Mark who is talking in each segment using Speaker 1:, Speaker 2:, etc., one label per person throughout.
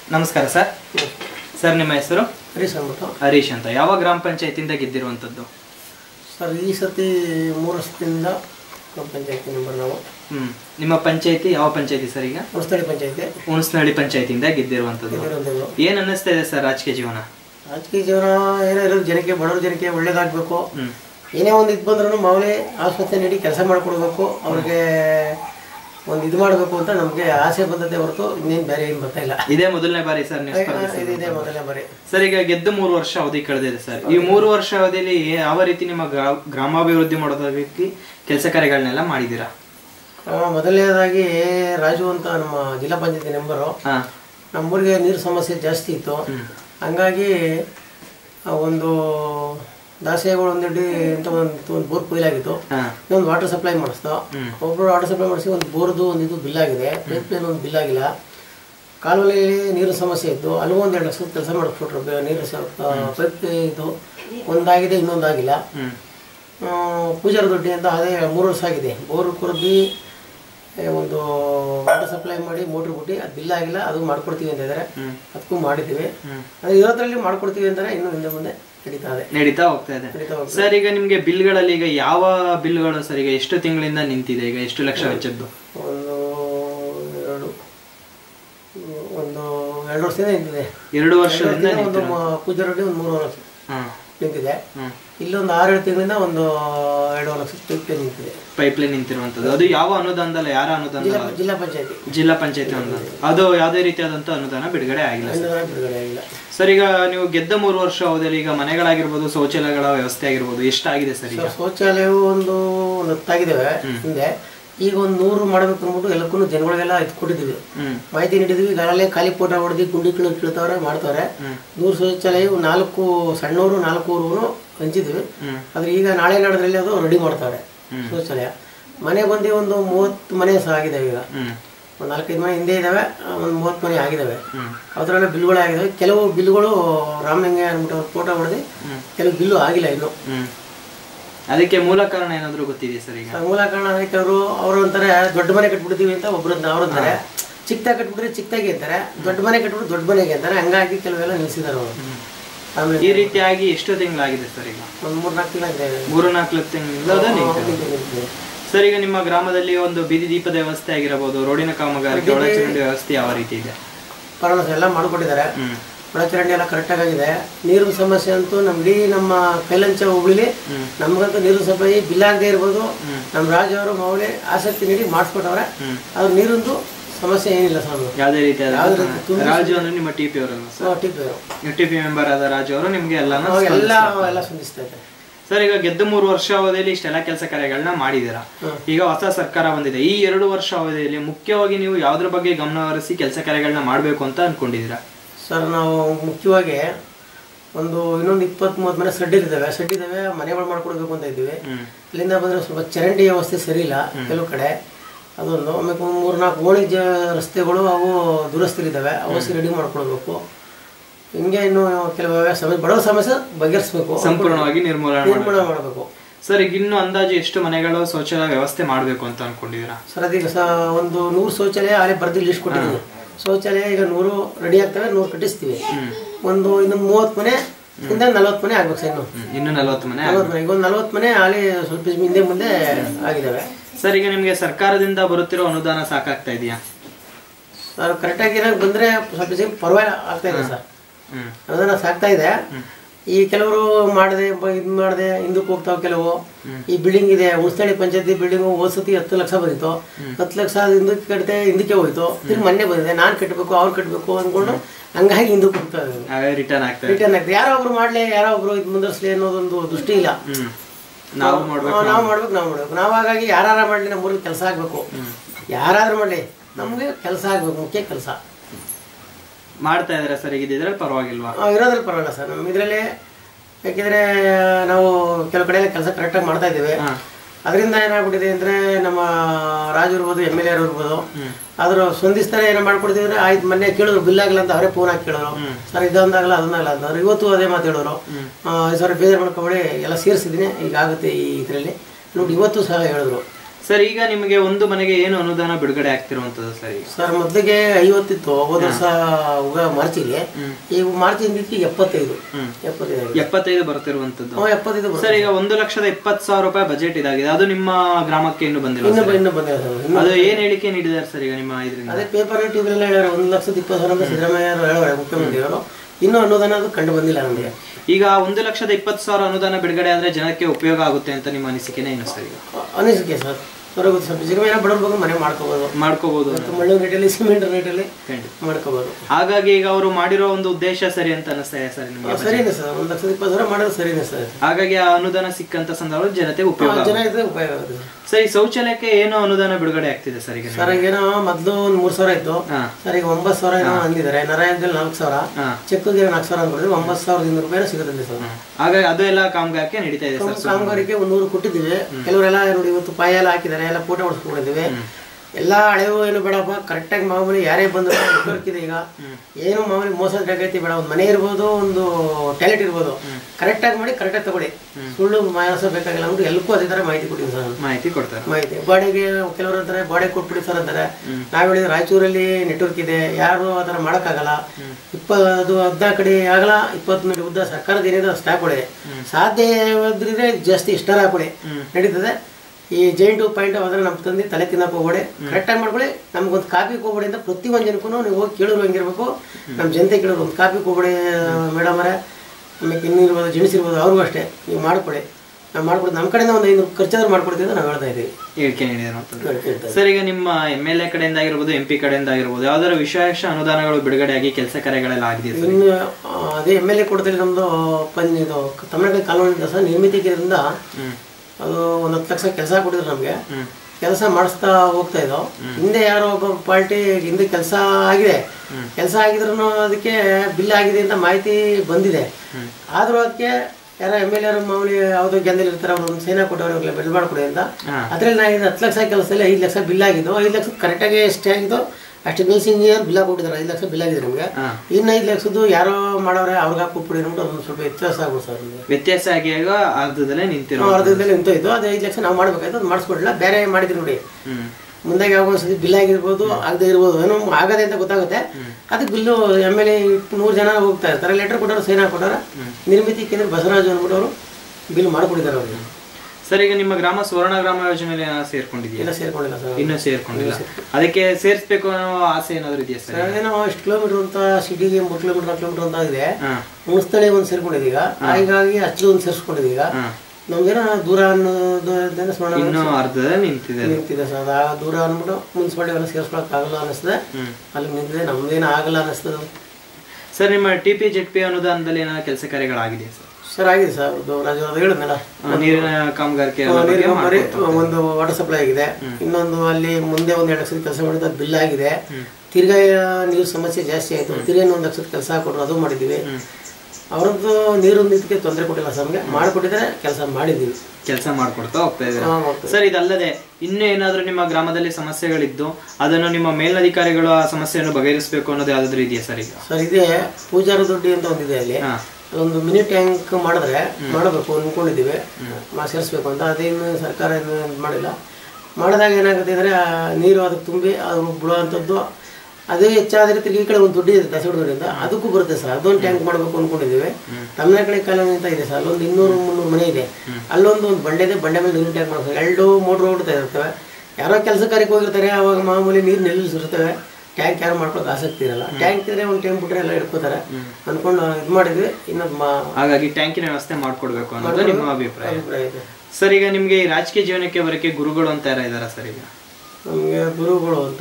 Speaker 1: ನಮಸ್ಕಾರ sir sir ನಿಮ್ಮ ಹೆಸರು
Speaker 2: ಹರೀಶ್ ಅಂದ್ಬಿಟ್ಟು
Speaker 1: ಹರೀಶ್ ಅಂತ ಯಾವ ಗ್ರಾಮ ಪಂಚಾಯತಿಯಿಂದ ಗೆದ್ದಿರುವಂಥದ್ದು
Speaker 2: ಸರ್ ಈ ಸತಿ ಮೂರು ವರ್ಷದಿಂದ ಗ್ರಾಮ ಪಂಚಾಯತಿ ನಂಬರ್ ನಾವು
Speaker 1: ಹ್ಮ್ ನಿಮ್ಮ ಪಂಚಾಯತಿ ಯಾವ ಪಂಚಾಯತಿ ಸರ್ ಈಗ
Speaker 2: ಹೊಸತಳಿ ಪಂಚಾಯತಿ
Speaker 1: ಹುಣಸನಹಳ್ಳಿ ಪಂಚಾಯತಿಯಿಂದ ಗೆದ್ದಿರುವಂಥದ್ದು
Speaker 2: ಇದಿರುವಂಥದ್ದು
Speaker 1: ಏನ್ ಅನ್ನಿಸ್ತಾ ಇದೆ ಸರ್ ರಾಜಕೀಯ ಜೀವನ
Speaker 2: ರಾಜಕೀಯ ಜೀವನ ಏನೋ ಇರೋದು ಜನಕ್ಕೆ ಬಡವ್ರ ಜನಕ್ಕೆ ಒಳ್ಳೇದಾಗಬೇಕು
Speaker 1: ಹ್ಮ್
Speaker 2: ಏನೇ ಒಂದು ಇದು ಬಂದ್ರೂ ಮಾಮೂಲಿ ಆಸ್ಪತ್ರೆ ನೀಡಿ ಕೆಲಸ ಮಾಡಿಕೊಡ್ಬೇಕು ಅವ್ರಿಗೆ ಒಂದು ಇದು ಮಾಡಬೇಕು ಅಂತ ನಮಗೆ ಆಸೆ ಬಂದತೆ ಹೊರತು ಇನ್ನೇನು ಬೇರೆ ಏನು ಬರ್ತಾ ಇಲ್ಲ
Speaker 1: ಇದೇ ಮೊದಲನೇ ಬಾರಿ ಸರ್ ನೀವು ಸ್ಪರ್ಧಿಸಿದ್ದು.
Speaker 2: ಇದು ಇದೆ ಮೊದಲನೇ ಬಾರಿ
Speaker 1: ಸರ್ ಈಗ ಗೆದ್ದು ಮೂರು ವರ್ಷ ಅವಧಿ ಕಳೆದಿದೆ ಸರ್ ಈ ಮೂರು ವರ್ಷ ಅವಧಿಯಲ್ಲಿ ಏ- ಯಾವ ರೀತಿ ನಿಮ್ಮ ಗ್ರಾ- ಗ್ರಾಮಾಭಿವೃದ್ಧಿ ಮಾಡೋದಕ್ಕೆ ಕೆಲಸ ಕಾರ್ಯಗಳನ್ನೆಲ್ಲ ಮಾಡಿದ್ದೀರಾ
Speaker 2: ಆ, ಮೊದಲನೇದಾಗಿ ರಾಜು ಅಂತ ನಮ್ಮ ಜಿಲ್ಲಾ ಪಂಚಾಯತಿ ಮೆಂಬರು
Speaker 1: ಹಾ
Speaker 2: ನಮ್ಮೂರಿಗೆ ನೀರು ಸಮಸ್ಯೆ ಜಾಸ್ತಿ ಇತ್ತು ಹಂಗಾಗಿ ಆ ಒಂದು ದಾಸೆಗಳು ಒಂದೆರಡು ಅಂತ ಒಂದು ಒಂದು ಬೋರ್ ಕೊಯ್ಲಾಗಿತ್ತು
Speaker 1: ಹಾ
Speaker 2: ಇನ್ನೊಂದು ವಾಟರ್ ಸಪ್ಲೈ ಮಾಡಿಸ್ತು ಒಬ್ಬರು ವಾಟರ್ ಸಪ್ಲೈ ಮಾಡಿಸಿ ಒಂದು ಬೋರ್ದು ಒಂದು ಇದು ಬಿಲ್ ಆಗಿದೆ ಪೈಪ್ ಲೈನ್ ಒಂದು ಬಿಲ್ ಆಗಿಲ್ಲ ಕಾಲುವೆಯಲ್ಲಿ ನೀರಿನ ಸಮಸ್ಯೆ ಇತ್ತು ಅಲ್ಲಿಗೂ ಒಂದು ಎರಡು ಲಕ್ಷ ಕೆಲಸ ಮಾಡಿಸ್ಬಿಟ್ರು ಬೆ- ನೀರು ಪೈಪ್ ಇದು ಒಂದಾಗಿದೆ ಇನ್ನೊಂದಾಗಿಲ್ಲ
Speaker 1: ಹ್ಮ್
Speaker 2: ಆ, ಪೂಜಾರ ದೊಡ್ಡಿ ಅಂತ ಅದೇ ಮೂರು ವರ್ಷ ಆಗಿದೆ ಬೋರ್ ಕೊರ್ದಿ ಏ, ಒಂದು ವಾಟರ್ ಸಪ್ಲೈ ಮಾಡಿ ಮೋಟ್ರ್ ಬಿಟ್ಟು ಅದು ಬಿಲ್ ಆಗಿಲ್ಲ ಅದು ಮಾಡ್ಕೊಡ್ತೀವಿ ಅಂತ ಇದ್ದಾರೆ ಅದಕ್ಕೂ ಮಾಡಿದ್ದೀವಿ ಅದು ಇರೋದ್ರಲ್ಲಿ ಮಾಡ್ಕೊಡ್ತೀವಿ ಅಂತಾರೆ ಇನ್ನು ಹಿಂದೆ ಮುಂದೆ ನಡೀತಾ ಇದೆ
Speaker 1: ನಡೀತಾ ಹೋಗ್ತಾ ಇದೆ
Speaker 2: ನಡೀತಾ ಹೋಗ್ತದೆ
Speaker 1: ಸರ್ ಈಗ ನಿಮ್ಗೆ ಬಿಲ್ಗಳಲ್ಲಿ ಈಗ ಯಾವ ಬಿಲ್ಗಳು ಸರ್ ಈಗ ಎಷ್ಟು ತಿಂಗಳಿಂದ ನಿಂತಿದೆ ಈಗ ಎಷ್ಟು ಲಕ್ಷ ವೆಚ್ಚದ್ದು
Speaker 2: ಒಂದು ಎರಡು ಒಂದು ಎರಡು ವರ್ಷದಿಂದ ನಿಂತಿದೆ
Speaker 1: ಎರಡು ವರ್ಷದಿಂದ
Speaker 2: ಒಂದು ಮ- ಪೂಜಾ ರೊಡ್ಡಿ ಒಂದು ಮೂರು ಲಕ್ಷ
Speaker 1: ಹ್ಮ್
Speaker 2: ನಿಂತಿದೆ
Speaker 1: ಹ್ಮ್
Speaker 2: ಇಲ್ಲೊಂದು ಆರೇಳು ತಿಂಗಳಿಂದ ಒಂದು ಎರಡೂವರೆ ಲಕ್ಷ ಪೈಪ್ ನಿಂತಿದೆ
Speaker 1: ಪೈಪ್ಲೈನ್ ನಿಂತಿರುವಂತದ್ದು ಅದು ಯಾವ ಅನುದಾನದಲ್ಲ ಯಾರ ಅನುದಾನ
Speaker 2: ಜಿಲ್ಲಾ ಜಿಲ್ಲಾ ಪಂಚಾಯತಿ
Speaker 1: ಜಿಲ್ಲಾ ಪಂಚಾಯತಿ ಅನುದಾನ ಅದು ಯಾವುದೇ ರೀತಿಯಾದಂತ ಅನುದಾನ ಬಿಡುಗಡೆ ಆಗಿಲ್ಲ ಸರ್.
Speaker 2: ಅನುದಾನ ಬಿಡುಗಡೆ ಆಗಿಲ್ಲ
Speaker 1: ಸರ್ ಈಗ ನೀವು ಗೆದ್ದ ಮೂರು ವರ್ಷ ಅವಧಿಯಲ್ಲಿ ಈಗ ಮನೆಗಳಾಗಿರ್ಬೋದು ಶೌಚಾಲಯಗಳ ವ್ಯವಸ್ಥೆ ಆಗಿರ್ಬೋದು ಎಷ್ಟಾಗಿದೆ ಸರ್ ಈಗ
Speaker 2: ಶೌಚಾಲಯವು ಒಂದು ಒಂದು ಹತ್ತಾಗಿದ್ದಾವೆ ಹಿಂದೆ ಈಗ ಒಂದು ನೂರು ಮಾಡಬೇಕು ಅಂದ್ಬಿಟ್ಟು ಎಲ್ಲಕ್ಕೂ ಜನಗಳಿಗೆಲ್ಲ ಇದು ಕೊಟ್ಟಿದ್ದೀವಿ
Speaker 1: ಹ್ಮ್
Speaker 2: ಮಾಹಿತಿ ನೀಡಿದ್ವಿ ಈಗಾಗಲೇ ಖಾಲಿ ಫೋಟೋ ಹೊಡೆದು ಗುಂಡಿ ಕೀಳು ಕೀಳ್ತವ್ರೆ ಮಾಡ್ತವ್ರೆ ನೂರು ಶೌಚಾಲಯ ನಾಲ್ಕು ಸಣ್ಣವರು ನಾಲ್ಕು ಊರು ಹಂಚಿದ್ವಿ
Speaker 1: ಹ್ಮ್
Speaker 2: ಆದ್ರೆ ಈಗ ನಾಳೆ ನಾಡದ್ರಲ್ಲಿ ಅದು ರೆಡಿ ಮಾಡ್ತಾರೆ ಶೌಚಾಲಯ ಮನೆ ಬಂದು ಒಂದು ಮೂವತ್ತು ಮನೆ ಸಹ ಆಗಿದ್ದಾವೆ ಈಗ
Speaker 1: ಹ್ಮ್
Speaker 2: ಒಂದು ನಾಲ್ಕೈದು ಮನೆ ಹಿಂದೆ ಇದ್ದಾವೆ ಒಂದು ಮೂವತ್ತು ಮನೆ ಆಗಿದ್ದಾವೆ
Speaker 1: ಹ್ಮ್
Speaker 2: ಅದರಲ್ಲ ಬಿಲ್ಗಳು ಆಗಿದ್ದಾವೆ ಕೆಲವು ಬಿಲ್ಗಳು ರಾಮಲಿಂಗ ಅಂದ್ಬಿಟ್ಟು ಫೋಟೋ ಹೊಡೆದು ಕೆಲವು ಬಿಲ್ಲು ಆಗಿಲ್ಲ ಇನ್ನು
Speaker 1: ಹ್ಮ್ ಅದಕ್ಕೆ ಮೂಲ ಕಾರಣ ಏನಾದ್ರು ಗೊತ್ತಿದೆ ಸರ್ ಈಗ
Speaker 2: ಮೂಲ ಕಾರಣ ಅಂದ್ರೆ ಕೆಲವರು ಅವರು ಅಂತಾರೆ ದೊಡ್ಡ ಮನೆ ಕಟ್ಬಿಡ್ತೀವಿ ಅಂತ ಒಬ್ರು ಅವ್ರು ಅಂತಾರೆ ಚಿಕ್ಕದಾಗಿ ಕಟ್ಬಿಟ್ರೆ ಚಿಕ್ಕದಾಗಿ ಅಂತಾರೆ ದೊಡ್ಡ ಮನೆ ಕಟ್ಬಿಟ್ಟು ದೊಡ್ಡ ಮನೆಗೆ ಅಂತಾರೆ ಹಂಗಾಗಿ ಕೆಲವೆಲ್ಲ ನಿಲ್ಸಿದ್ದಾರೆ ಅವರು ಆಮೇಲೆ
Speaker 1: ಈ ರೀತಿಯಾಗಿ ಎಷ್ಟು ತಿಂಗಳಾಗಿದೆ ಸರ್ ಈಗ
Speaker 2: ಒಂದು ಮೂರು ನಾಲ್ಕು ತಿಂಗಳಾಗಿದೆ
Speaker 1: ಮೂರು ನಾಲ್ಕು ತಿಂಗಳಿಂದ ಅದು ನಿಂತಿದೆ. ಸರ್ ಈಗ ನಿಮ್ಮ ಗ್ರಾಮದಲ್ಲಿ ಒಂದು ಬೀದಿ ದೀಪದ ವ್ಯವಸ್ಥೆ ಆಗಿರಬಹುದು ರೋಡಿನ ಕಾಮಗಾರಿಕೆ ಒಳಚರಂಡಿ ವ್ಯವಸ್ಥೆ ಯಾವ ರೀತಿ ಇದೆ
Speaker 2: ಪರವಾಸ ಎಲ್ಲ ಮಾಡಿಕೊಟ್ಟಿದ್ದಾರೆ
Speaker 1: ಹ್ಮ್
Speaker 2: ಒಳಚರಂಡಿ ಎಲ್ಲ ಕರೆಕ್ಟಾಗಿ ಆಗಿದೆ ನೀರಿನ ಸಮಸ್ಯೆ ಅಂತೂ ನಮ್ಮ ಇಡೀ ನಮ್ಮ ಕೈಲಂಚ ಹೋಗ್ಲಿ ನಮಗಂತೂ ನೀರಿನ ಸಪ್ಲೈ ಬಿಲ್ ಆಗದೆ ಇರ್ಬೋದು ನಮ್ಮ ರಾಜ ಅವರು ಮೌಳಿ ಆಸಕ್ತಿ ನೀಡಿ ಮಾಡಿಸ್ಕೊಟ್ಟವ್ರೆ ಅದು ನೀರಿಂದು ಸಮಸ್ಯೆ ಏನಿಲ್ಲ ಸರ್
Speaker 1: ಯಾವುದೇ ರೀತಿಯಾದ ರಾಜು ಅಂದ್ರೆ ನಿಮ್ಮ ಟಿ ಪಿ ಅವರಲ್ಲ ಸರ್
Speaker 2: ಟಿಪ್ ಅವರು
Speaker 1: ಟಿ ಪಿ ಮೆಂಬರ್ ಆದ ರಾಜು ಅವರು ನಿಮ್ಗೆ ಎಲ್ಲಾನು
Speaker 2: ಎಲ್ಲ ಎಲ್ಲ ಸ್ಪಂದಿಸ್ತಾ ಇದ್ದಾರೆ
Speaker 1: ಸರ್ ಈಗ ಗೆದ್ದ ಮೂರು ವರ್ಷ ಅವಧಿಯಲ್ಲಿ ಇಷ್ಟೆಲ್ಲ ಕೆಲಸ ಕಾರ್ಯಗಳನ್ನ ಮಾಡಿದ್ದೀರಾ ಈಗ ಹೊಸ ಸರ್ಕಾರ ಬಂದಿದೆ ಈ ಎರಡು ವರ್ಷ ಅವಧಿಯಲ್ಲಿ ಮುಖ್ಯವಾಗಿ ನೀವು ಯಾವ್ದ್ರ ಬಗ್ಗೆ ಗಮನ ಹರಿಸಿ ಕೆಲಸ ಕಾರ್ಯಗಳನ್ನ ಮಾಡಬೇಕು ಅಂತ ಅನ್ಕೊಂಡಿದ್ದೀರಾ
Speaker 2: ಸರ್ ನಾವು ಮುಖ್ಯವಾಗಿ ಒಂದು ಇನ್ನೊಂದು ಇಪ್ಪತ್ತ್ ಮೂವತ್ತು ಮನೆ ಸೆಡ್ ಇದ್ದಾವೆ ಸೆಡ್ ಇದ್ದಾವೆ ಮನೆಗಳು ಮಾಡ್ಕೊಡ್ಬೇಕು ಅಂತ ಇದ್ದೀವಿ
Speaker 1: ಹ್ಮ್
Speaker 2: ಇಲ್ಲಿಂದ ಬಂದರೆ ಸ್ವಲ್ಪ ಚರಂಡಿ ವ್ಯವಸ್ಥೆ ಸರಿ ಇಲ್ಲ ಕೆಲವು ಕಡೆ ಅದೊಂದು ಆಮೇಲೆ ಒಂದು ಮೂರು ನಾಲ್ಕು ಓಣಿ ಜ ರಸ್ತೆಗಳು ಅವು ದುರಸ್ತಿರಿದ್ದಾವೆ ಅವಶ್ಯ ರೆಡಿ ಮಾಡ್ಕೊಳ್ಬೇಕು ಹಿಂಗೆ ಇನ್ನು ಕೆಲವು ಸಮಸ್ಯೆ ಬಡವ ಸಮಸ್ಯೆ ಬಗೆಹರಿಸ್ಬೇಕು
Speaker 1: ಸಂಪೂರ್ಣವಾಗಿ ನಿರ್ಮೂಲನೆ ಮಾಡಿ
Speaker 2: ನಿರ್ಮೂಲನೆ ಮಾಡಬೇಕು
Speaker 1: ಸರ್ ಈಗ ಇನ್ನು ಅಂದಾಜು ಎಷ್ಟು ಮನೆಗಳು ಶೌಚಾಲಯ ವ್ಯವಸ್ಥೆ ಮಾಡಬೇಕು ಅಂತ ಅನ್ಕೊಂಡಿದ್ದೀರಾ
Speaker 2: ಸರ್ ಅದೀಗ ಸ ಒಂದು ನೂರು ಶೌಚಾಲಯ ಆಗಲೇ ಬರ್ದು ಲಿಸ್ಟ್ ಕೊಟ್ಟಿದ್ದೀನಿ ಶೌಚಾಲಯ ಈಗ ನೂರು ರೆಡಿ ಆಗ್ತವೆ ನೂರು ಕಟ್ಟಿಸ್ತೀವಿ ಒಂದು ಇನ್ನೊಂದು ಮೂವತ್ತು ಮನೆ ಇಂದ ನಲ್ವತ್ತು ಮನೆ ಆಗ್ಬೇಕು ಸರ್ ಇನ್ನು
Speaker 1: ಹ್ಮ್. ಇನ್ನು ನಲವತ್ತು ಮನೆ
Speaker 2: ನಲ್ವತ್ತು ಮನೆ ಈಗ ಒಂದು ನಲ್ವತ್ತು ಮನೆ ಆಗಲೇ ಸ್ವಲ್ಪ ಹಿಂದೆ ಮುಂದೆ ಆಗಿದ್ದಾವೆ
Speaker 1: ಸರ್ ಈಗ ನಿಮ್ಗೆ ಸರ್ಕಾರದಿಂದ ಬರುತ್ತಿರೋ ಅನುದಾನ ಸಾಕಾಗ್ತಾ ಇದೆಯಾ
Speaker 2: ಸರ್ ಕರೆಕ್ಟಾಗಿ ಏನಾದ್ರು ಬಂದರೆ ಸ್ವಲ್ಪ ದಿವಸ ಪರವಾಗಿಲ್ಲ ಆಗ್ತಾ ಇದೆ ಸರ್
Speaker 1: ಹ್ಮ್
Speaker 2: ಅನುದಾನ ಸಾಕ್ತಾ ಇದೆ ಈ ಕೆಲವರು ಮಾಡದೆ ಇದು ಮಾಡದೆ ಹಿಂದಕ್ಕೆ ಹೋಗ್ತಾವೆ ಕೆಲವು ಈ ಬಿಲ್ಡಿಂಗ್ ಇದೆ ಉಳಿಸ್ತಳಿ ಪಂಚಾಯತಿ ಬಿಲ್ಡಿಂಗ್ ಸತಿ ಹತ್ತು ಲಕ್ಷ ಬಂದಿತ್ತು ಹತ್ತು ಲಕ್ಷ ಹಿಂದಕ್ಕೆ ಕಟ್ಟದೆ ಹಿಂದಕ್ಕೆ ಹೋಯ್ತು ತಿರ್ಗಿ ಮೊನ್ನೆ ಬಂದಿದೆ ನಾನು ಕಟ್ಟಬೇಕು ಅವ್ರು ಕಟ್ಟಬೇಕು ಅಂದ್ಕೊಂಡು ಹಂಗಾಗಿ ಹಿಂದಕ್ಕೆ ಹೋಗ್ತಾ ಇದ್ದಾರೆ
Speaker 1: ಅವೇ ರಿಟರ್ನ್ ಆಗ್ತಾ ಇದೆ
Speaker 2: ರಿಟರ್ನ್ ಆಗ್ತದೆ ಯಾರೋ ಒಬ್ರು ಮಾಡಲಿ ಯಾರೋ ಒಬ್ರು ಇದು ಮುಂದರ್ಸ್ಲಿ ಅನ್ನೋದೊಂದು ದೃಷ್ಟಿ ಇಲ್ಲ
Speaker 1: ಹ್ಮ್ ನಾವು ಮಾಡ್ಬೇಕು
Speaker 2: ನಾವು ನಾವು ಮಾಡ್ಬೇಕು ನಾವು ಮಾಡ್ಬೇಕು ನಾವು ಹಾಗಾಗಿ ಯಾರು ಮಾಡಲಿ ನಮ್ಮ ಊರಿಗೆ ಕೆಲಸ ಆಗಬೇಕು ಯಾರಾದ್ರೂ ಮಾಡಲಿ ನಮಗೆ ಕೆಲಸ ಆಗಬೇಕು ಮುಖ್ಯ ಕೆಲಸ
Speaker 1: ಮಾಡ್ತಾ ಇದಾರೆ ಸರ್ ಈಗ ಇದ್ರಲ್ಲಿ ಪರವಾಗಿಲ್ವಾ
Speaker 2: ಇರೋದ್ರಲ್ಲಿ ಪರವಾಗಿಲ್ಲ ಸರ್ ನಮ್ಮ ಇದರಲ್ಲಿ ಯಾಕೆಂದರೆ ನಾವು ಕೆಲವು ಕಡೆ ಕೆಲಸ ಕರೆಕ್ಟಾಗಿ ಮಾಡ್ತಾ ಇದ್ದೀವಿ
Speaker 1: ಹಾ.
Speaker 2: ಅದರಿಂದ ಏನಾಗ್ಬಿಟ್ಟಿದೆ ಅಂದರೆ ನಮ್ಮ ರಾಜು ಇರ್ಬೋದು ಎಮ್ ಎಲ್ ಎ ಇರ್ಬೋದು ಆದರೂ ಸ್ಪಂದಿಸ್ತಾರೆ ಏನೋ ಮಾಡ್ಕೊಡ್ತೀವಿ ಅಂದರೆ ಆಯ್ತು ಮೊನ್ನೆ ಕೇಳಿದ್ರು ಬಿಲ್ ಆಗಿಲ್ಲ ಅಂತ ಅವರೇ ಫೋನ್ ಹಾಕಿ ಕೇಳೋರು ಸರ್ ಇದೊಂದಾಗಲ್ಲ ಅದೊಂದಾಗಲ್ಲ ಅಂತಂದ್ರೆ ಇವತ್ತು ಅದೇ ಮಾತು ಹೇಳೋರು ಸರ್ ಬೇಜಾರು ಮಾಡ್ಕೊಬೇಡಿ ಎಲ್ಲ ಸೇರಿಸಿದ್ದೀನಿ ಈಗ ಆಗುತ್ತೆ ಈ ಇದರಲ್ಲಿ ನೋಡಿ ಇವತ್ತು ಸಹ ಹೇಳಿದ್ರು
Speaker 1: ಸರ್ ಈಗ ನಿಮಗೆ ಒಂದು ಮನೆಗೆ ಏನು ಅನುದಾನ ಬಿಡುಗಡೆ ಆಗ್ತಿರುವಂತದ್ದು ಸರ್ ಈಗ
Speaker 2: ಸರ್ ಮೊದಲಿಗೆ ಐವತ್ತಿತ್ತು ಹೋದ ವರ್ಷ ಉಗ ಮಾರ್ಚಿಗೆ ಈಗ ಮಾರ್ಚ್ ಹಿಂದಿಕ್ಕೆ ಎಪ್ಪತ್ತೈದು ಎಪ್ಪತ್ತೈದು ಆಗಿದೆ.
Speaker 1: ಎಪ್ಪತ್ತೈದು ಬರ್ತಿರುವಂತದ್ದು
Speaker 2: ಹ್ಮ್, ಎಪ್ಪತ್ತೈದು ಬರುತ್ತೆ.
Speaker 1: ಸರ್ ಈಗ ಒಂದು ಲಕ್ಷದ ಇಪ್ಪತ್ತು ಸಾವಿರ ರೂಪಾಯಿ ಬಜೆಟ್ ಇದಾಗಿದೆ ಅದು ನಿಮ್ಮ ಗ್ರಾಮಕ್ಕೆ ಇನ್ನು ಬಂದಿಲ್ಲ
Speaker 2: ಇನ್ನು ಇನ್ನು ಬಂದಿಲ್ಲ ಸರ್ ಇನ್ನು
Speaker 1: ಅದು ಏನ್ ಹೇಳಿಕೆ ನೀಡಿದ್ದಾರೆ ಸರ್ ಈಗ ನಿಮ್ಮ ಇದರಿಂದ
Speaker 2: ಅದೇ ಪೇಪರ್ ಟಿವಿ ಎಲ್ಲ ಹೇಳ್ಯಾರ ಒಂದು ಲಕ್ಷದ ಇಪ್ಪತ್ತು ಸಾವಿರ ಅಂತ ಸಿದ್ದರಾಮಯ್ಯ ಅವರು ಹೇಳೋರೆ ಮುಖ್ಯಮಂತ್ರಿಗಳು ಇನ್ನೂ ಅನುದಾನ ಅದು ಕಂಡು ಬಂದಿಲ್ಲ ನಮಗೆ
Speaker 1: ಈಗ ಒಂದು ಲಕ್ಷದ ಇಪ್ಪತ್ತು ಸಾವಿರ ಅನುದಾನ ಬಿಡುಗಡೆ ಆದ್ರೆ ಜನಕ್ಕೆ ಉಪಯೋಗ ಆಗುತ್ತೆ ಅಂತ ನಿಮ್ಮ ಅನಿಸಿಕೆನೇ ಏನು ಸರ್ ಈಗ
Speaker 2: ಅನಿಸಿಕೆ ಸರ್ ಬರೋದು ಸ್ವಲ್ಪ ಸಿದ್ದರಾಮಯ್ಯ ಬಡವ್ರ ಬಗ್ಗೆ ಮನೆ ಮಾಡ್ಕೋಬೋದು
Speaker 1: ಮಾಡ್ಕೋಬಹುದು
Speaker 2: ಮತ್ತು ಮಳ್ಳು ರೇಟಲ್ಲಿ ಸಿಮೆಂಟ್ ರೇಟಲ್ಲಿ
Speaker 1: ಖಂಡಿತ.
Speaker 2: ಮಾಡ್ಕೋಬೋದು
Speaker 1: ಹಾಗಾಗಿ ಈಗ ಅವರು ಮಾಡಿರೋ ಒಂದು ಉದ್ದೇಶ ಸರಿ ಅಂತ ಅನಿಸ್ತಾ ಇದೆ ಸರ್ ನಿಮಗೆ
Speaker 2: ಸರಿನೇ ಸರ್ ಒಂದು ಲಕ್ಷದ ಇಪ್ಪತ್ತು ಸಾವಿರ ಮಾಡೋದು ಸರಿನೇ ಸರ್
Speaker 1: ಹಾಗಾಗಿ ಆ ಅನುದಾನ ಸಿಕ್ಕಂತ ಸಂದರ್ಭದಲ್ಲಿ ಜನತೆ ಉಪಯೋಗ ಆಗುತ್ತೆ.
Speaker 2: ಜನ ಇದ್ರೆ ಉಪಯೋಗ ಆಗುತ್ತೆ ಸರ್.
Speaker 1: ಸರ್ ಈ ಶೌಚಾಲಯಕ್ಕೆ ಏನು ಅನುದಾನ ಬಿಡುಗಡೆ ಆಗ್ತಿದೆ ಸರ್ ಈಗ
Speaker 2: ಸರ್ ಏನೋ ಮೊದಲು ಒಂದು ಮೂರು ಸಾವಿರ ಇತ್ತು
Speaker 1: ಹಾ.
Speaker 2: ಸರ್ ಈಗ ಒಂಬತ್ತು ಸಾವಿರ ಏನೋ ಅಂದಿದ್ದಾರೆ ನರಾಯಣದಲ್ಲಿ ನಾಲ್ಕು ಸಾವಿರ
Speaker 1: ಹಾ.
Speaker 2: ಚೆಕ್ಕಿಗೆ ನಾಲ್ಕು ಸಾವಿರ ಅಂದ್ಬಿಡಿದ್ರೆ ಒಂಬತ್ತು ಸಾವಿರದ ಇನ್ನೂರು ರೂಪಾಯಿ ಸಿಗುತ್ತೆ ಸರ್
Speaker 1: ಹಾಗಾಗಿ ಅದು ಎಲ್ಲ ಕಾಮಗಾರಿಕೆ ನಡೀತಾ ಇದೆ ಸರ್
Speaker 2: ಕಾಮಗಾರಿಗೆ ಒಂದು ನೂರು ಕೊಟ್ಟಿದ್ದೀವಿ ಕೆಲವರೆಲ್ಲ ನೋಡಿ ಇವತ್ತು ಪಾಯ ಎಲ್ಲ ಹಾಕಿದ್ದಾರೆ ಎಲ್ಲ ಫೋಟೋ ಹೊಡ್ಸ್ಕೊಂಡಿದ್ದೀವಿ ಎಲ್ಲ ಹಳೆವು ಏನು ಬೇಡಪ್ಪ ಕರೆಕ್ಟಾಗಿ ಮಾಮೂಲಿ ಯಾರೇ ಬಂದ್ರು ನೆಟ್ವರ್ಕ್ ಇದೆ ಈಗ ಏನು ಮಾಮೂಲಿ ಮೋಸ ಬೇಕಾಯ್ತಿ ಬೇಡ ಒಂದು ಮನೆ ಇರ್ಬೋದು ಒಂದು ಟಾಯ್ಲೆಟ್ ಇರ್ಬೋದು ಕರೆಕ್ಟಾಗಿ ಮಾಡಿ ಕರೆಕ್ಟಾಗಿ ತಗೊಳ್ಳಿ ಸುಳ್ಳು ಮಾಯಾಸ ಬೇಕಾಗಿಲ್ಲ ಅಂದ್ಬಿಟ್ಟು ಎಲ್ಲಕ್ಕೂ ಅದೇ ಥರ ಮಾಹಿತಿ ಕೊಟ್ಟಿದ್ದೀನಿ ಸರ್ ನಾನು.
Speaker 1: ಮಾಹಿತಿ ಕೊಡ್ತಾರೆ
Speaker 2: ಮಾಹಿತಿ ಬಾಡಿಗೆ ಕೆಲವರು ಅಂತಾರೆ ಬಾಡಿಗೆ ಕೊಟ್ಬಿಡಿ ಸರ್ ಅಂತಾರೆ ನಾವ್ ಹೇಳಿದ್ರೆ ರಾಯಚೂರಲ್ಲಿ ನೆಟ್ವರ್ಕ್ ಇದೆ ಯಾರು ಆ ಥರ ಮಾಡೋಕ್ಕಾಗಲ್ಲ ಇಪ್ಪ ಅದು ಹದಿನಾಲ್ಕು ಕಡೆ ಆಗಲ್ಲ ಇಪ್ಪತ್ತು ಮೀಟರ್ ಉದ್ದ ಸರ್ಕಾರದ ಏನಿದೆ ಸ್ಟಾಪ್ ಕೊಡಿ ಸಾಧ್ಯವಾದ್ರೆ ಜಾಸ್ತಿ ಇಷ್ಟರ ಹಾಕೊಳ್ಳಿ ನಡೀತದೆ ಈ ಜೈಂಟು ಪಾಯಿಂಟ್ ಹೋದ್ರೆ ನಮ್ಮ ತಂದೆ ತಲೆ ತಿನ್ನಕ್ಕೆ ಹೋಗ್ಬೇಡಿ ಕರೆಕ್ಟಾಗಿ ಮಾಡ್ಕೊಳ್ಳಿ ನಮ್ಗೊಂದು ಕಾಪಿ ಹೋಗ್ಬೇಡಿ ಅಂತ ಪ್ರತಿ ಒಂದು ಜನಕ್ಕೂ ನೀವು ಹೋಗಿ ಕೇಳೋರು ಹಂಗಿರ್ಬೇಕು ನಮ್ಮ ಜನತೆ ಕೇಳೋರು ಒಂದು ಕಾಪಿ ಹೋಗ್ಬೇಡಿ ಮೇಡಮ್ ಅವರೇ ಆಮೇಲೆ ಇನ್ನಿರ್ಬೋದು ಜೆಣಿಸಿರ್ಬೋದು ಅವ್ರಿಗೂ ಅಷ್ಟೇ ನೀವು ಮಾಡ್ಕೊಳ್ಳಿ ನಾವು ಮಾಡ್ಕೊಡ್ತೀವಿ ನಮ್ಮ ಕಡೆಯಿಂದ ಒಂದು ಐನೂರು ಖರ್ಚಾದ್ರು ಮಾಡ್ಕೊಡ್ತೀವಿ ಅಂತ ನಾವು ಹೇಳ್ತಾ ಇದ್ದೀವಿ
Speaker 1: ಹೇಳಿಕೆ ನೀಡಿರುವಂತದ್ದು
Speaker 2: ಹೇಳ್ತಾ ಇದ್ದೀವಿ.
Speaker 1: ಸರ್ ಈಗ ನಿಮ್ಮ ಎಂ ಎಲ್ ಎ ಕಡೆಯಿಂದ ಆಗಿರ್ಬೋದು ಎಂ ಪಿ ಕಡೆಯಿಂದ ಆಗಿರ್ಬೋದು ಯಾವ್ದಾದ್ರು ವಿಶೇಷ ಅನುದಾನಗಳು ಬಿಡುಗಡೆಯಾಗಿ ಕೆಲಸ ಕಾರ್ಯಗಳೆಲ್ಲ ಆಗಿದೆ ಸರ್
Speaker 2: ಇನ್ನು ಆ, ಅದೇ ಎಮ್ ಎಲ್ ಎ ಕೊಡ್ತಾರೆ ನಮ್ಮದು ಪಂಚ ಇದು ತಮಿಳ್ನಾಡು ಕಾನೂನಿಂದ ಸಹ ನಿರ್ಮಿತಿಗಿರಿಂದ ಅದು ಒಂದು ಹತ್ತು ಲಕ್ಷ ಕೆಲಸ ಕೊಟ್ಟಿದ್ರು ನಮಗೆ ಕೆಲಸ ಮಾಡಿಸ್ತಾ ಹೋಗ್ತಾ ಇದ್ದೋ ಹಿಂದೆ ಯಾರೋ ಒಬ್ಬ ಪಾರ್ಟಿ ಹಿಂದೆ ಕೆಲಸ ಆಗಿದೆ ಕೆಲಸ ಆಗಿದ್ರು ಅದಕ್ಕೆ ಬಿಲ್ ಆಗಿದೆ ಅಂತ ಮಾಹಿತಿ ಬಂದಿದೆ ಆದರೂ ಅದಕ್ಕೆ ಯಾರೋ ಎಮ್ ಎಲ್ ಎರು ಮಾಮೂಲಿ ಯಾವುದೋ ಗೆಂದಲ್ಲಿ ಇರ್ತಾರೆ ಅವ್ರು ಒಂದು ಸೈನ ಕೊಟ್ಟವ್ರಿಗೆ ಬಿಲ್ ಮಾಡಿಕೊಡಿ ಅಂತ
Speaker 1: ಹಾ.
Speaker 2: ಅದ್ರಲ್ಲಿ ನಾನು ಹತ್ತು ಲಕ್ಷ ಕೆಲಸದಲ್ಲಿ ಐದು ಲಕ್ಷ ಬಿಲ್ ಆಗಿದ್ದು ಐದು ಲಕ್ಷ ಕರೆಕ್ಟಾಗಿ ಎಷ್ಟೇ ಆಗಿದ್ದು ಅಷ್ಟು ಬೇಸ್ ಇಂಜಿನಿಯರ್ ಬಿಲ್ ಕೊಟ್ಟಿದ್ದಾರೆ ಐದು ಲಕ್ಷ ಬಿಲ್ ಆಗಿದೆ ನಮಗೆ
Speaker 1: ಹಾ.
Speaker 2: ಇನ್ನು ಐದು ಲಕ್ಷದ್ದು ಯಾರೋ ಮಾಡೋರೆ ಅವ್ರಿಗೆ ಹಾಕ್ಬಿಟ್ಬಿಡಿ ಅಂದ್ಬಿಟ್ಟು ಅದೊಂದು ಸ್ವಲ್ಪ ವ್ಯತ್ಯಾಸ ಆಗ್ಬೋದು ಸರ್ ನಮಗೆ
Speaker 1: ವ್ಯತ್ಯಾಸ ಆಗಿ ಆಗ ಅರ್ಧದಲ್ಲೇ ನಿಂತಿರೋ
Speaker 2: ಅರ್ಧದಲ್ಲಿ ನಿಂತೋಯ್ತು ಅದು ಐದು ಲಕ್ಷ ನಾವು ಮಾಡ್ಬೇಕಾಯ್ತು ಅದು ಮಾಡಿಸ್ಕೊಡ್ಲಿಲ್ಲ ಬೇರೆ ಮಾಡಿದ್ರಿ ನೋಡಿ
Speaker 1: ಹ್ಮ್
Speaker 2: ಮುಂದೆ ಯಾವ ಒಂದ್ಸತಿ ಬಿಲ್ ಆಗಿರ್ಬೋದು ಆಗದೆ ಇರ್ಬೋದು ಏನೋ ಆಗದೆ ಅಂತ ಗೊತ್ತಾಗುತ್ತೆ ಅದಕ್ಕೆ ಬಿಲ್ಲು ಎಮ್ ಎಲ್ ಎ ನೂರು ಜನ ಹೋಗ್ತಾ ಇರ್ತಾರೆ ಲೆಟರ್ ಕೊಟ್ಟರು ಸೈನ್ ಹಾಕೊಟ್ಟಾರ ನಿರ್ಮಿತಿ ಕೇಂದ್ರ ಬಸವರಾಜು ಅಂದ್ಬಿಟ್ಟು ಅವರು ಬಿಲ್ ಮಾಡಿಕೊಟ್ಟಿದ್ದಾರೆ ಅವ್ರಿಗೆ
Speaker 1: ಸರ್ ಈಗ ನಿಮ್ಮ ಗ್ರಾಮ ಸುವರ್ಣ ಗ್ರಾಮ ಯೋಜನೆಯಲ್ಲಿ ಏನಾದ್ರು ಸೇರ್ಕೊಂಡಿದೆಯಾ
Speaker 2: ಎಲ್ಲ ಸೇರ್ಕೊಂಡಿಲ್ಲ ಸರ್
Speaker 1: ಇನ್ನೂ ಸೇರ್ಕೊಂಡಿಲ್ಲ ಅದಕ್ಕೆ ಸೇರಿಸ್ಬೇಕು ಅನ್ನೋ ಆಸೆ ಏನಾದ್ರು ಇದೆಯಾ ಸರ್
Speaker 2: ಏನೋ ಎಷ್ಟು ಕಿಲೋಮೀಟರ್ ಅಂತ ಸಿಟಿಗೆ ಮೂರು ಕಿಲೋಮೀಟರ್ ನಾಲ್ಕು ಕಿಲೋಮೀಟರ್ ಅಂತ ಇದೆ
Speaker 1: ಹಾ
Speaker 2: ಮುನ್ಸ್ತಳಿ ಒಂದು ಸೇರ್ಕೊಂಡಿದೆ ಈಗ ಹೀಗಾಗಿ ಅಚ್ಚಲು ಒಂದು ಸೇರಿಸ್ಕೊಂಡಿದೆ ಈಗ
Speaker 1: ಹಾ
Speaker 2: ನಮ್ಗೇನೋ ದೂರ ಅನ್ನೋದು ಸ್ಮರಣ
Speaker 1: ಇನ್ನೂ ಅರ್ಧದಲ್ಲಿ ನಿಂತಿದೆ
Speaker 2: ನಿಂತಿದೆ ಸರ್ ಅದು ಆ ದೂರ ಅಂದ್ಬಿಟ್ಟು ಮುನ್ಸಿಪಾಲ್ಟಿ ಎಲ್ಲ ಸೇರಿಸ್ಕೊಳಕ್ ಆಗಲ್ಲ ಅನ್ನಿಸ್ತದೆ ಅಲ್ಲಿ ನಿಂತಿದೆ ನಮ್ದೇನು ಆಗಲ್ಲ ಅನ್ನಿಸ್ತದೆ
Speaker 1: ಸರ್ ನಿಮ್ಮ ಟಿ ಪಿ ಜೆಡ್ ಪಿ ಅನುದಾನದಲ್ಲಿ ಏನಾದ್ರು ಕೆಲಸ ಕಾರ್ಯಗಳಾಗಿದೆಯಾ ಸರ್
Speaker 2: ಸರ್ ಆಗಿದೆ ಸರ್ ಅದು ರಾಜು ಅದು ಹೇಳಿದ್ನಲ್ಲ
Speaker 1: ಆ, ನೀರಿನ ಕಾಮಗಾರಿಕೆ
Speaker 2: ಆ, ನೀರಿನ ಮರಿ ಒಂದು ವಾಟರ್ ಸಪ್ಲೈ ಆಗಿದೆ ಇನ್ನೊಂದು ಅಲ್ಲಿ ಮುಂದೆ ಒಂದು ಎರಡು ಲಕ್ಷದ ಕೆಲಸ ಮಾಡಿದ್ದು ಬಿಲ್ ಆಗಿದೆ ತಿರ್ಗಾ ನೀರು ಸಮಸ್ಯೆ ಜಾಸ್ತಿ ಆಯಿತು ತಿರ್ಗಾ ಒಂದು ಲಕ್ಷದ ಕೆಲಸ ಕೊಟ್ಟರು ಅದು ಮಾಡಿದ್ದೀವಿ ಅವರದ್ದು ನೀರು ನಿಂತಿಗೆ ತೊಂದರೆ ಕೊಟ್ಟಿಲ್ಲ ಸರ್ ನಮಗೆ ಮಾಡಿಕೊಟ್ಟಿದ್ರೆ ಕೆಲಸ ಮಾಡಿದ್ದೀವಿ
Speaker 1: ಕೆಲಸ ಮಾಡ್ಕೊಡ್ತಾ ಹೋಗ್ತಾ ಇದ್ದಾರೆ
Speaker 2: ಹಾ, ಹೋಗ್ತದೆ.
Speaker 1: ಸರ್ ಇದಲ್ಲದೆ ಇನ್ನೂ ಏನಾದ್ರೂ ನಿಮ್ಮ ಗ್ರಾಮದಲ್ಲಿ ಸಮಸ್ಯೆಗಳಿದ್ದು ಅದನ್ನು ನಿಮ್ಮ ಮೇಲಧಿಕಾರಿಗಳು ಆ ಸಮಸ್ಯೆಯನ್ನು ಬಗೆಹರಿಸಬೇಕು ಅನ್ನೋದು ಯಾವ್ದಾದ್ರು ಇದೆಯಾ ಸರ್ ಈಗ
Speaker 2: ಸರ್ ಇದೆ ಪೂಜಾರ ದೊಡ್ಡಿ ಅಂತ ಒಂದಿದೆ ಅಲ್ಲಿ
Speaker 1: ಹಾ
Speaker 2: ಒಂದು ಮಿನಿ ಟ್ಯಾಂಕ್ ಮಾಡಿದ್ರೆ ಮಾಡಬೇಕು ಅನ್ಕೊಂಡಿದ್ದೀವಿ ಮಾ ಸೇರಿಸ್ಬೇಕು ಅಂತ ಅದೇನು ಸರ್ಕಾರ ಏನು ಇದ್ ಮಾಡಿಲ್ಲ ಮಾಡಿದಾಗ ಏನಾಗುತ್ತೆ ಅಂದರೆ ನೀರು ಅದಕ್ಕೆ ತುಂಬಿ ಅದು ಬಿಡುವಂಥದ್ದು ಅದೇ ಹೆಚ್ಚಾದರೆ ತಿರ್ಗಿ ಈ ಕಡೆ ಒಂದು ದುಡ್ಡು ಇದೆ ದಸಗಡದಿಂದ ಅದಕ್ಕೂ ಬರುತ್ತೆ ಸರ್ ಅದೊಂದು ಟ್ಯಾಂಕ್ ಮಾಡಬೇಕು ಅಂದ್ಕೊಂಡಿದ್ದೀವಿ ತಮಿಳ್ನಾಡು ಕಡೆ ಕಾಲೋನಿ ಅಂತ ಇದೆ ಸರ್ ಅಲ್ಲೊಂದು ಇನ್ನೂರು ಮುನ್ನೂರು ಮನೆ ಇದೆ ಅಲ್ಲೊಂದು ಒಂದು ಬಂಡೆ ಇದೆ ಬಂಡೆ ಮೇಲೆ ನೀರು ಟ್ಯಾಂಕ್ ಮಾಡಬೇಕು ಎರಡು ಮೋಟ್ರ್ ಓಡ್ತಾ ಇರ್ತವೆ ಯಾರೋ ಕೆಲಸ ಕಾರ್ಯಕ್ಕೆ ಹೋಗಿರ್ತಾರೆ ಅವಾಗ ಮಾಮೂಲಿ ನೀರು ನಿಲ್ಲಿಸಿರ್ತವೆ ಟ್ಯಾಂಕ್ ಯಾರು ಮಾಡ್ಕೊಳಕ್ಕೆ ಆಸಕ್ತಿ ಇರಲ್ಲ ಟ್ಯಾಂಕ್ ಇದ್ರೆ ಒಂದು ಟೈಮ್ ಬಿಟ್ರೆ ಎಲ್ಲ ಇಟ್ಕೋತಾರೆ ಅನ್ಕೊಂಡು ಇದು ಮಾಡಿದ್ವಿ ಇನ್ನೊಂದು ಮಾ
Speaker 1: ಹಾಗಾಗಿ ಟ್ಯಾಂಕಿನ ವ್ಯವಸ್ಥೆ ಮಾಡ್ಕೊಡ್ಬೇಕು ಅನ್ನೋದು ನಿಮ್ಮ ಅಭಿಪ್ರಾಯ
Speaker 2: ಅಭಿಪ್ರಾಯ ಇದೆ
Speaker 1: ಸರ್ ಈಗ ನಿಮ್ಗೆ ಈ ರಾಜಕೀಯ ಜೀವನಕ್ಕೆ ಬರೋಕೆ ಗುರುಗಳು ಅಂತ ಯಾರ ಇದಾರ ಸರ್ ಈಗ
Speaker 2: ನಮಗೆ ಗುರುಗಳು ಅಂತ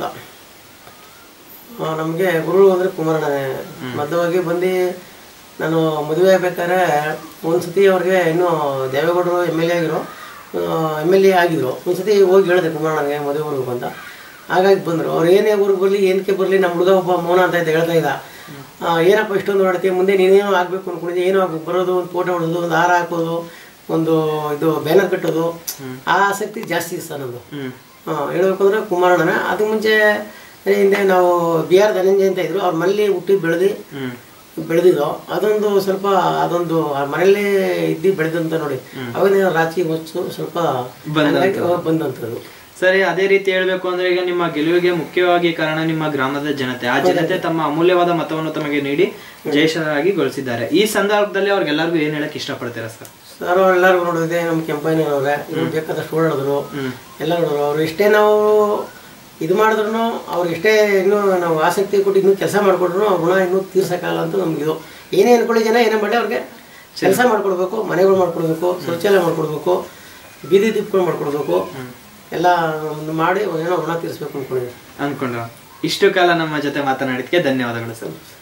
Speaker 2: ನಮಗೆ ಗುರುಗಳು ಅಂದರೆ ಕುಮಾರಣ್ಣನೇ ಮಧ್ಯವಾಗಿ ಬಂದು ನಾನು ಮದುವೆ ಆಗ್ಬೇಕಾದ್ರೆ ಒಂದು ಸತಿ ಅವ್ರಿಗೆ ಇನ್ನೂ ದೇವೇಗೌಡರು ಎಮ್ ಎಲ್ ಎ ಆಗಿರೋ ಎಮ್ ಎಲ್ ಎ ಆಗಿದ್ರು ಒಂದು ಸತಿ ಹೋಗಿ ಹೇಳಿದೆ ಕುಮಾರಣ್ಣನಿಗೆ ಮದುವೆ ಬರ್ಬೇಕು ಅಂತ ಹಾಗಾಗಿ ಬಂದರು ಅವ್ರು ಏನೇ ಊರಿಗೆ ಬರಲಿ ಏನಕ್ಕೆ ಬರಲಿ ನಮ್ಮ ಹುಡುಗ ಒಬ್ಬ ಮೌನ ಅಂತ ಇದ್ದ ಹೇಳ್ತಾ ಇದ್ದ ಆ, ಏನಪ್ಪ ಇಷ್ಟೊಂದು ನೋಡ್ತೀವಿ ಮುಂದೆ ನೀನೇನೋ ಆಗಬೇಕು ಅಂದ್ಕೊಂಡಿದ್ದೆ ಏನೋ ಆಗ್ಬೇಕು ಬರೋದು ಒಂದು ಫೋಟೋ ಹೊಡೋದು ಒಂದು ಹಾರ ಹಾಕೋದು ಒಂದು ಇದು ಬ್ಯಾನರ್ ಕಟ್ಟೋದು ಆ ಆಸಕ್ತಿ ಜಾಸ್ತಿ ಇದೆ ಸರ್ ನಮ್ಮದು
Speaker 1: ಹ್ಮ್
Speaker 2: ಹಾಂ ಹೇಳ್ಬೇಕು ಅಂದ್ರೆ ಕುಮಾರಣ್ಣನ ಅದಕ್ಕೆ ಮುಂಚೆ ಹಿಂದೆ ನಾವು ಬಿ ಆರ್ ಧನಂಜಯ ಅಂತ ಇದ್ರು ಅವ್ರ ಮನೇಲಿ ಹುಟ್ಟಿ ಬೆಳೆದು
Speaker 1: ಹ್ಮ್
Speaker 2: ಬೆಳೆದಿದ್ದು ಅದೊಂದು ಸ್ವಲ್ಪ ಅದೊಂದು ಆ ಮನೆಯಲ್ಲೇ ಇದ್ದು ಬೆಳೆದಂತ ನೋಡಿ ಅವಾಗ ರಾಜಕೀಯ ಹೊಚ್ಚು ಸ್ವಲ್ಪ
Speaker 1: ಬಂದಂಥದ್ದು.
Speaker 2: ಹಂಗಾಗಿ ಅವಾಗ ಬಂದಂಥದ್ದು
Speaker 1: ಸರಿ ಅದೇ ರೀತಿ ಹೇಳ್ಬೇಕು ಅಂದ್ರೆ ಈಗ ನಿಮ್ಮ ಗೆಲುವಿಗೆ ಮುಖ್ಯವಾಗಿ ಕಾರಣ ನಿಮ್ಮ ಗ್ರಾಮದ ಜನತೆ ಆ ಜನತೆ ತಮ್ಮ ಅಮೂಲ್ಯವಾದ ಮತವನ್ನು ತಮಗೆ ನೀಡಿ ಜಯಶರಾಗಿ ಗೊಳಿಸಿದ್ದಾರೆ ಈ ಸಂದರ್ಭದಲ್ಲಿ ಅವ್ರಿಗೆಲ್ಲರಿಗೂ ಏನ್ ಹೇಳಕ್ ಇಷ್ಟಪಡ್ತೀರಾ ಸರ್
Speaker 2: ಸರ್ ಎಲ್ಲರಿಗೂ ನೋಡಿದೆ ನಮ್ಮ ಕೆಂಪೈನವ್ರೆ ಇವ್ರು ಬೇಕಾದಷ್ಟು ಓಡಾಡಿದ್ರು ಎಲ್ಲ ನೋಡಿದ್ರು ಅವ್ರು ಎಷ್ಟೇ ನಾವು ಇದು ಮಾಡಿದ್ರು ಅವ್ರು ಎಷ್ಟೇ ಇನ್ನೂ ನಾವು ಆಸಕ್ತಿ ಕೊಟ್ಟು ಇನ್ನೂ ಕೆಲಸ ಮಾಡಿಕೊಟ್ರು ಅವ್ರ ಋಣ ಇನ್ನೂ ತೀರ್ಸೋಕ್ಕಾಗಲ್ಲ ಅಂತ ನಮ್ಗೆ ಇದು ಏನೇ ಅನ್ಕೊಳ್ಳಿ ಜನ ಏನೇ ಮಾಡಿ ಅವ್ರಿಗೆ ಕೆಲಸ ಮಾಡ್ಕೊಡ್ಬೇಕು ಮನೆಗಳು ಮಾಡ್ಕೊಡ್ಬೇಕು ಶೌಚಾಲಯ ಮಾಡ್ಕೊಡ್ಬೇಕು ಬೀದಿ ದೀಪಗಳು ಮಾಡ್ಕೊಡ್ಬೇಕು ಎಲ್ಲ ಒಂದು ಮಾಡಿ ಏನೋ ಋಣ ತೀರಿಸ್ಬೇಕು ಅಂದ್ಕೊಂಡಿದ್ದೀವಿ
Speaker 1: ಅನ್ಕೊಂಡ್ರ ಇಷ್ಟು ಕಾಲ ನಮ್ಮ ಜೊತೆ ಮಾತನಾಡಿದ್ಕೆ ಧನ್ಯವಾದಗಳು ಸರ್